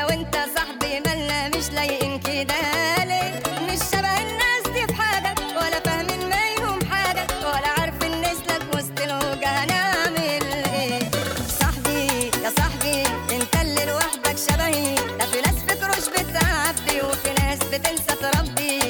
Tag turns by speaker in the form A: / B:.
A: وانت صاحبي مالنا مش لايقين كده ليه مش شبه الناس دي في حاجة ولا فاهمين منهم حاجة ولا عارفين نسلك وسط الوجه هنعمل ايه صاحبي يا صاحبي انت اللي لوحدك شبهي ده في ناس فكروش بتعبي وفي ناس بتنسى تربي